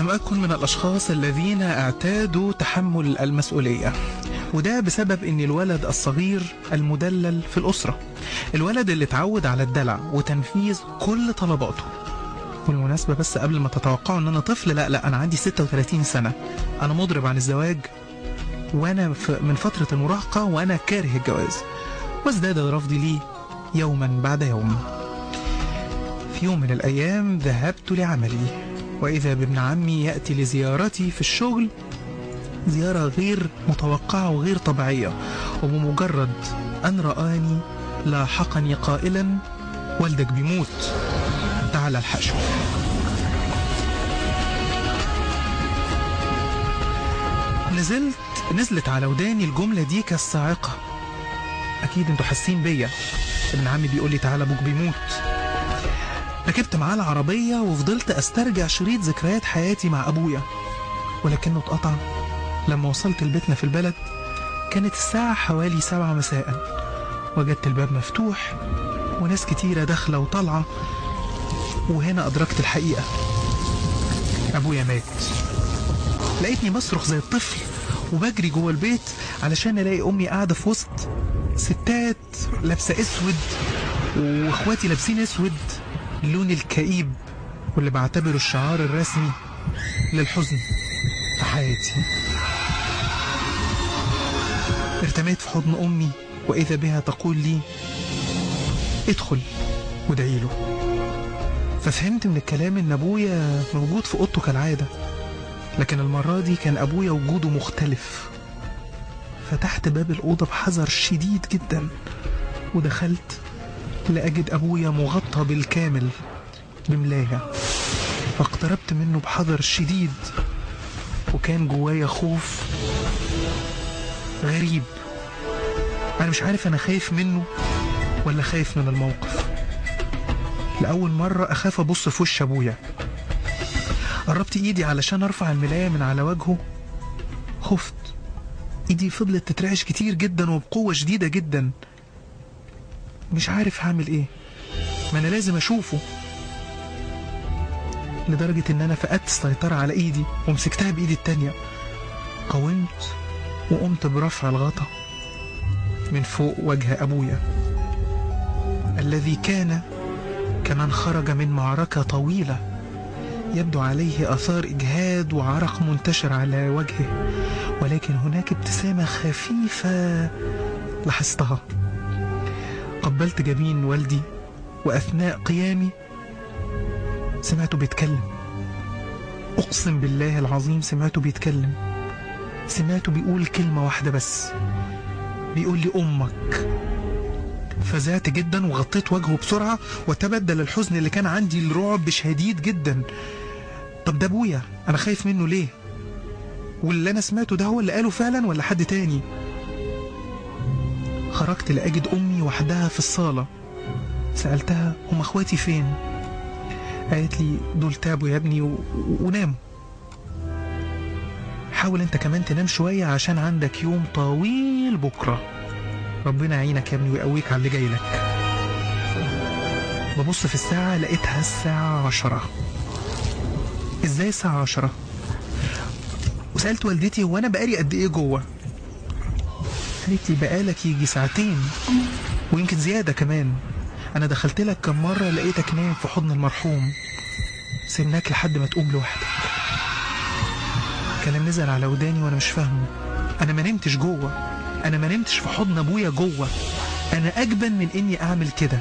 لم أكن من الأشخاص الذين اعتادوا تحمل المسؤولية وده بسبب ان الولد الصغير المدلل في الأسرة الولد اللي اتعود على الدلع وتنفيذ كل طلباته بالمناسبة بس قبل ما تتوقعوا ان انا طفل لا لا انا عندي 36 سنة انا مضرب عن الزواج وانا في- من فترة المراهقة وانا كاره الجواز وازداد رفضي ليه يوما بعد يوم في يوم من الأيام ذهبت لعملي وإذا بابن عمي يأتي لزيارتي في الشغل زيارة غير متوقعة وغير طبيعية وبمجرد أن رآني لاحقني قائلا والدك بيموت تعال الحشو نزلت نزلت على وداني الجملة دي كالصاعقة أكيد انتوا حاسين بيا ابن عمي بيقول لي تعالى أبوك بيموت ركبت معاه العربية وفضلت أسترجع شريط ذكريات حياتي مع أبويا ولكنه اتقطع لما وصلت لبيتنا في البلد كانت الساعة حوالي سبعة مساء وجدت الباب مفتوح وناس كتيرة داخلة وطالعة وهنا أدركت الحقيقة أبويا مات لقيتني بصرخ زي الطفل وبجري جوه البيت علشان ألاقي أمي قاعدة في وسط ستات لابسة أسود وإخواتي لابسين أسود اللون الكئيب واللي بعتبره الشعار الرسمي للحزن في حياتي ارتميت في حضن أمي وإذا بها تقول لي ادخل وادعي له ففهمت من الكلام إن أبويا موجود في أوضته كالعادة لكن المرة دي كان أبويا وجوده مختلف فتحت باب الأوضة بحذر شديد جدا ودخلت لأجد أبويا مغطى بالكامل بملاية فاقتربت منه بحذر شديد وكان جوايا خوف غريب أنا مش عارف أنا خايف منه ولا خايف من الموقف لأول مرة أخاف أبص في وش أبويا قربت إيدي علشان أرفع الملاية من على وجهه خفت إيدي فضلت تترعش كتير جدا وبقوة شديدة جدا مش عارف هعمل إيه ما أنا لازم أشوفه لدرجة إن أنا فقدت السيطرة على إيدي ومسكتها بإيدي التانية قاومت وقمت برفع الغطا من فوق وجه أبويا الذي كان كمن خرج من معركة طويلة يبدو عليه آثار إجهاد وعرق منتشر على وجهه ولكن هناك ابتسامة خفيفة لاحظتها قبلت جبين والدي وأثناء قيامي سمعته بيتكلم أقسم بالله العظيم سمعته بيتكلم سمعته بيقول كلمة واحدة بس بيقول لي أمك فزعت جدا وغطيت وجهه بسرعة وتبدل الحزن اللي كان عندي الرعب شديد جدا طب ده ابويا انا خايف منه ليه واللي انا سمعته ده هو اللي قاله فعلا ولا حد تاني خرجت لأجد أمي وحدها في الصالة سألتها هم أخواتي فين قالت لي دول تعبوا يا ابني و... و... وناموا حاول انت كمان تنام شوية عشان عندك يوم طويل بكرة ربنا يعينك يا ابني ويقويك على اللي جاي لك ببص في الساعة لقيتها الساعة عشرة ازاي الساعة عشرة وسألت والدتي هو أنا بقالي قد إيه جوه قالت لي بقالك يجي ساعتين ويمكن زيادة كمان أنا دخلت لك كم مرة لقيتك نايم في حضن المرحوم سيبناك لحد ما تقوم لوحدك كلام نزل على وداني وأنا مش فاهمه أنا ما نمتش جوه أنا ما نمتش في حضن أبويا جوه أنا أجبن من إني أعمل كده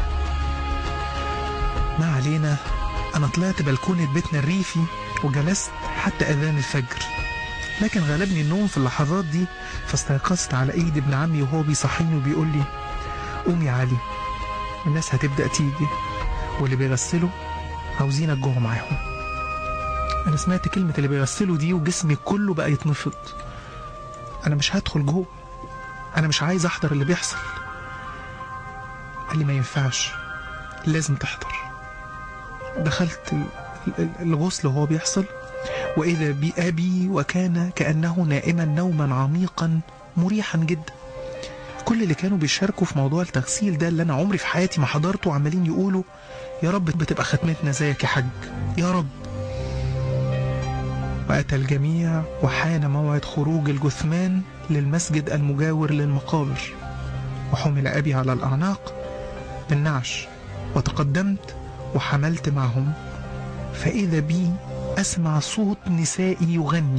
ما علينا أنا طلعت بلكونة بيتنا الريفي وجلست حتى أذان الفجر لكن غلبني النوم في اللحظات دي فاستيقظت على ايد ابن عمي وهو بيصحيني وبيقول لي قوم يا علي الناس هتبدأ تيجي واللي بيغسلوا عاوزينك جوه معاهم انا سمعت كلمة اللي بيغسلوا دي وجسمي كله بقى يتنفض انا مش هدخل جوه انا مش عايز احضر اللي بيحصل قال لي ما ينفعش لازم تحضر دخلت ال- ال- الغسل وهو بيحصل وإذا بأبي وكان كأنه نائما نوما عميقا مريحا جدا كل اللي كانوا بيشاركوا في موضوع التغسيل ده اللي أنا عمري في حياتي ما حضرته عمالين يقولوا يا رب بتبقى ختمتنا زيك يا حاج يا رب وأتى الجميع وحان موعد خروج الجثمان للمسجد المجاور للمقابر وحمل أبي على الأعناق بالنعش وتقدمت وحملت معهم فإذا بي أسمع صوت نسائي يغني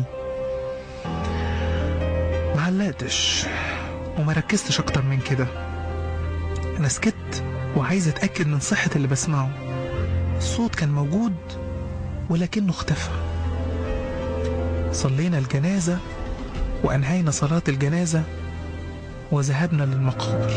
معلقتش وما ركزتش أكتر من كده أنا سكت وعايز أتأكد من صحة اللي بسمعه الصوت كان موجود ولكنه اختفى صلينا الجنازة وأنهينا صلاة الجنازة وذهبنا للمقابر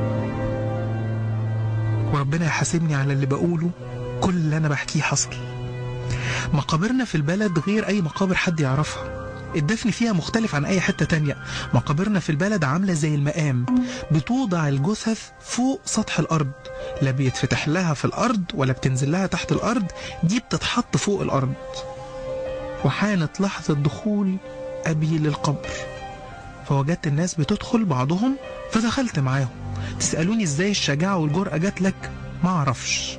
وربنا يحاسبني على اللي بقوله كل اللي أنا بحكيه حصل مقابرنا في البلد غير أي مقابر حد يعرفها الدفن فيها مختلف عن أي حتة تانية مقابرنا في البلد عاملة زي المقام بتوضع الجثث فوق سطح الأرض لا بيتفتح لها في الأرض ولا بتنزل لها تحت الأرض دي بتتحط فوق الأرض وحانت لحظة دخول أبي للقبر فوجدت الناس بتدخل بعضهم فدخلت معاهم تسألوني ازاي الشجاعة والجرأة جات لك ما اعرفش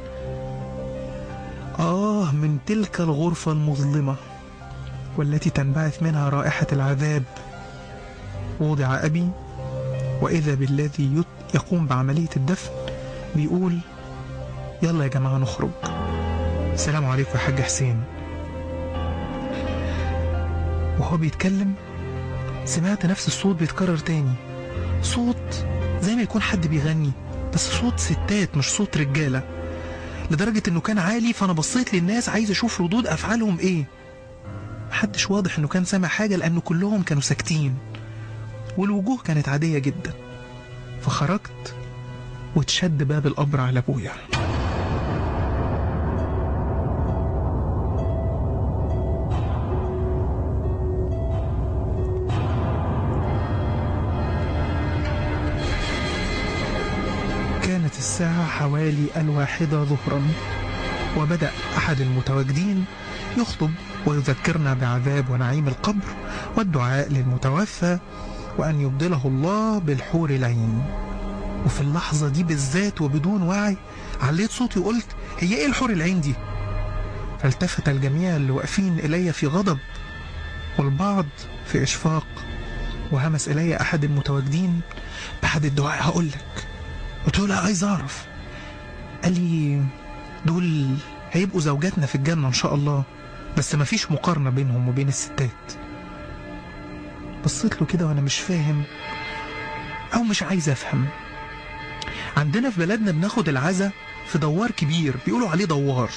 آه من تلك الغرفة المظلمة والتي تنبعث منها رائحة العذاب وضع أبي وإذا بالذي يت- يقوم بعملية الدفن بيقول يلا يا جماعة نخرج السلام عليكم يا حاج حسين وهو بيتكلم سمعت نفس الصوت بيتكرر تاني صوت زي ما يكون حد بيغني بس صوت ستات مش صوت رجالة لدرجة انه كان عالي فانا بصيت للناس عايز اشوف ردود افعالهم ايه محدش واضح انه كان سامع حاجة لانه كلهم كانوا ساكتين والوجوه كانت عادية جدا فخرجت واتشد باب القبر على ابويا كانت الساعة حوالي الواحدة ظهرا وبدأ أحد المتواجدين يخطب ويذكرنا بعذاب ونعيم القبر والدعاء للمتوفى وأن يبدله الله بالحور العين وفي اللحظة دي بالذات وبدون وعي عليت صوتي وقلت هي ايه الحور العين دي فالتفت الجميع اللي واقفين إلي في غضب والبعض في إشفاق وهمس إلي أحد المتواجدين بعد الدعاء هقول لك قلت له لا عايز أعرف قال لي دول هيبقوا زوجاتنا في الجنة إن شاء الله بس مفيش مقارنة بينهم وبين الستات بصيت له كده وأنا مش فاهم أو مش عايز أفهم عندنا في بلدنا بناخد العزا في دوار كبير بيقولوا عليه دوار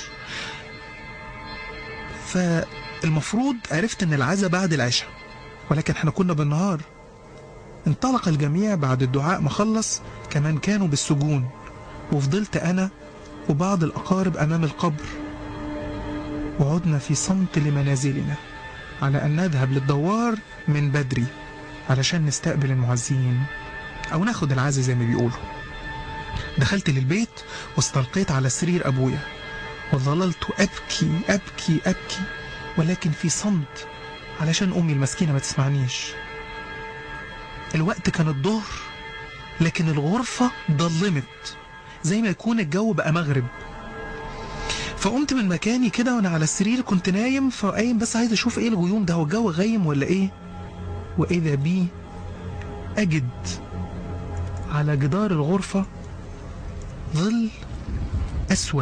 فالمفروض عرفت ان العزا بعد العشاء ولكن احنا كنا بالنهار انطلق الجميع بعد الدعاء ما خلص كمان كانوا بالسجون وفضلت انا وبعض الاقارب امام القبر وعدنا في صمت لمنازلنا على ان نذهب للدوار من بدري علشان نستقبل المعزين او ناخد العزا زي ما بيقولوا دخلت للبيت واستلقيت على سرير أبويا وظللت أبكي أبكي أبكي ولكن في صمت علشان أمي المسكينة ما تسمعنيش الوقت كان الظهر لكن الغرفة ضلمت زي ما يكون الجو بقى مغرب فقمت من مكاني كده وانا على السرير كنت نايم فقايم بس عايز اشوف ايه الغيوم ده هو الجو غيم ولا ايه واذا بي اجد على جدار الغرفة ظل أسود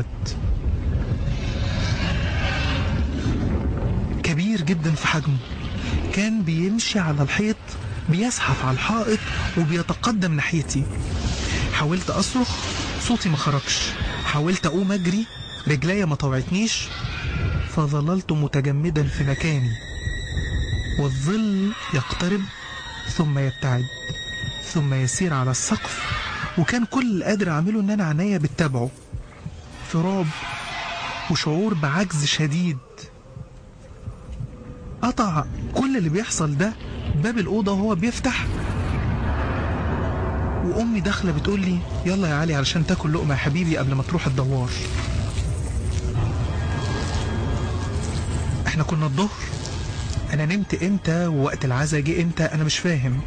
كبير جدا في حجمه كان بيمشي على الحيط بيزحف على الحائط وبيتقدم ناحيتي حاولت أصرخ صوتي ما خرجش حاولت أقوم أجري رجليا ما طوعتنيش فظللت متجمدا في مكاني والظل يقترب ثم يبتعد ثم يسير على السقف وكان كل اللي قادر اعمله ان انا عينيا بتتابعه في رعب وشعور بعجز شديد قطع كل اللي بيحصل ده باب الأوضة وهو بيفتح وأمي داخلة بتقول لي يلا يا علي علشان تاكل لقمة يا حبيبي قبل ما تروح الدوار احنا كنا الظهر انا نمت امتى ووقت العزا جه امتى انا مش فاهم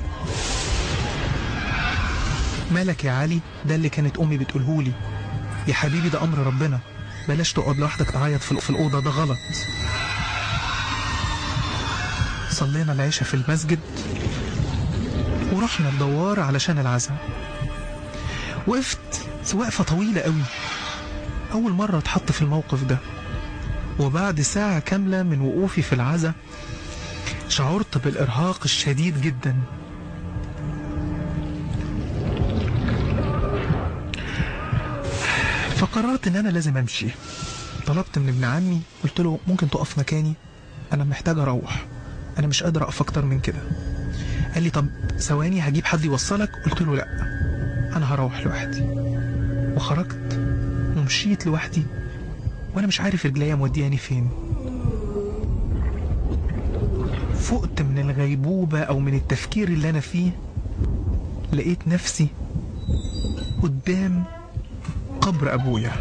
مالك يا علي ده اللي كانت امي بتقولهولي يا حبيبي ده امر ربنا بلاش تقعد لوحدك تعيط في في الاوضه ده غلط صلينا العشاء في المسجد ورحنا الدوار علشان العزاء وقفت وقفة طويلة قوي أول مرة اتحط في الموقف ده وبعد ساعة كاملة من وقوفي في العزاء شعرت بالإرهاق الشديد جدا فقررت ان انا لازم امشي طلبت من ابن عمي قلت له ممكن تقف مكاني انا محتاج اروح انا مش قادر اقف اكتر من كده قال لي طب ثواني هجيب حد يوصلك قلت له لا انا هروح لوحدي وخرجت ومشيت لوحدي وانا مش عارف رجليا مودياني فين فقت من الغيبوبة او من التفكير اللي انا فيه لقيت نفسي قدام قبر ابويا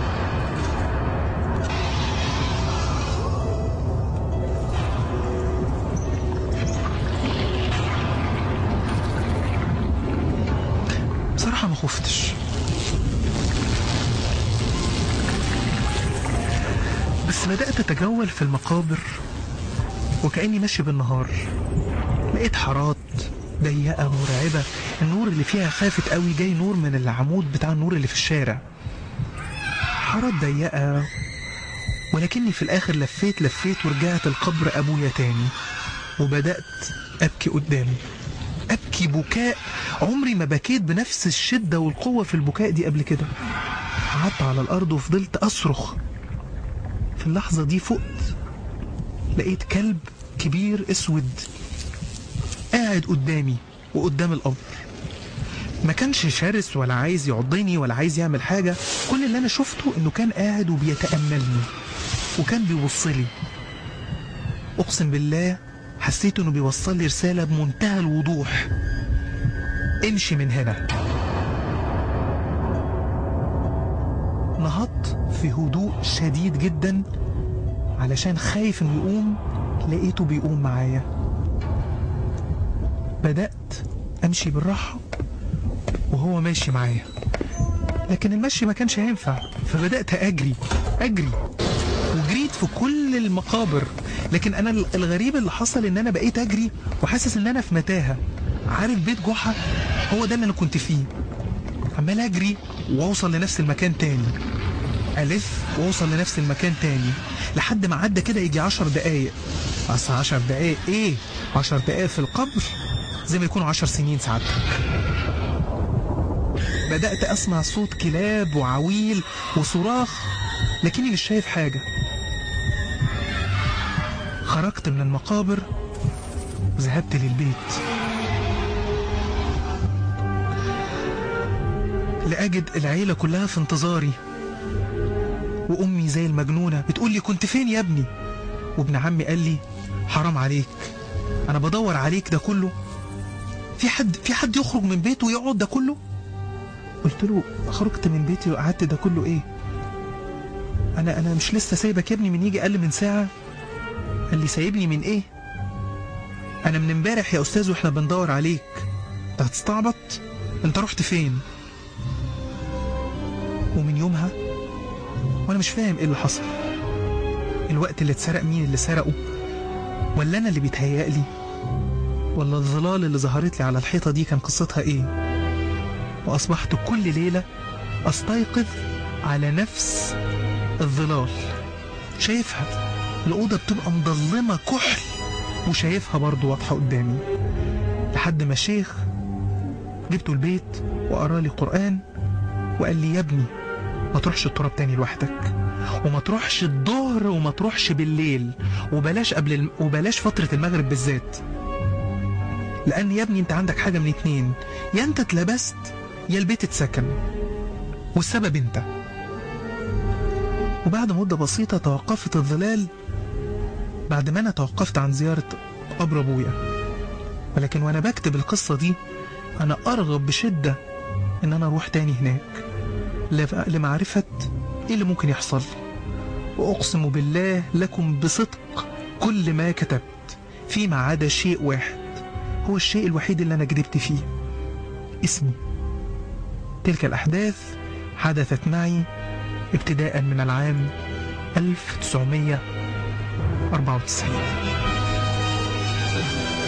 بصراحة ما خفتش بس بدأت أتجول في المقابر وكأني ماشي بالنهار لقيت حارات ضيقة مرعبة النور اللي فيها خافت قوي جاي نور من العمود بتاع النور اللي في الشارع حارات ضيقة ولكني في الآخر لفيت لفيت ورجعت القبر أبويا تاني وبدأت أبكي قدامه أبكي بكاء عمري ما بكيت بنفس الشدة والقوة في البكاء دي قبل كده قعدت على الأرض وفضلت أصرخ في اللحظة دي فقت لقيت كلب كبير اسود قاعد قدامي وقدام القبر ما كانش شرس ولا عايز يعضني ولا عايز يعمل حاجة كل اللي أنا شفته إنه كان قاعد وبيتأملني وكان بيوصلي أقسم بالله حسيت إنه بيوصل لي رسالة بمنتهى الوضوح امشي من هنا نهضت في هدوء شديد جدا علشان خايف انه يقوم لقيته بيقوم معايا بدأت امشي بالراحة وهو ماشي معايا لكن المشي ما كانش هينفع فبدأت أجري أجري وجريت في كل المقابر لكن أنا الغريب اللي حصل إن أنا بقيت أجري وحاسس إن أنا في متاهة عارف بيت جحا هو ده اللي أنا كنت فيه عمال أجري وأوصل لنفس المكان تاني ألف وأوصل لنفس المكان تاني لحد ما عدى كده يجي عشر دقايق أصل عشر دقايق إيه عشر دقايق في القبر زي ما يكونوا عشر سنين سعادتك بدأت أسمع صوت كلاب وعويل وصراخ لكني مش شايف حاجة خرجت من المقابر وذهبت للبيت لأجد العيلة كلها في انتظاري وأمي زي المجنونة بتقول لي كنت فين يا ابني وابن عمي قال لي حرام عليك أنا بدور عليك ده كله في حد في حد يخرج من بيته ويقعد ده كله قلت له خرجت من بيتي وقعدت ده كله ايه انا انا مش لسه سايبك يا ابني من يجي اقل من ساعه قال لي سايبني من ايه انا من امبارح يا استاذ واحنا بندور عليك انت هتستعبط انت رحت فين ومن يومها وانا مش فاهم ايه اللي حصل الوقت اللي اتسرق مين اللي سرقه ولا انا اللي بيتهيألي ولا الظلال اللي ظهرت لي على الحيطه دي كان قصتها ايه وأصبحت كل ليلة أستيقظ على نفس الظلال شايفها الأوضة بتبقى مضلمة كحل وشايفها برضو واضحة قدامي لحد ما شيخ جبته البيت وقرا لي قرآن وقال لي يا ابني ما تروحش التراب تاني لوحدك وما تروحش الظهر وما تروحش بالليل وبلاش قبل الم... وبلاش فترة المغرب بالذات لأن يا ابني أنت عندك حاجة من اتنين يا أنت اتلبست يا البيت اتسكن والسبب انت وبعد مدة بسيطة توقفت الظلال بعد ما انا توقفت عن زيارة قبر ابويا ولكن وانا بكتب القصة دي انا ارغب بشدة ان انا اروح تاني هناك لمعرفة ايه اللي ممكن يحصل واقسم بالله لكم بصدق كل ما كتبت فيما عدا شيء واحد هو الشيء الوحيد اللي انا كذبت فيه اسمي تلك الأحداث حدثت معي ابتداء من العام 1994 الأسد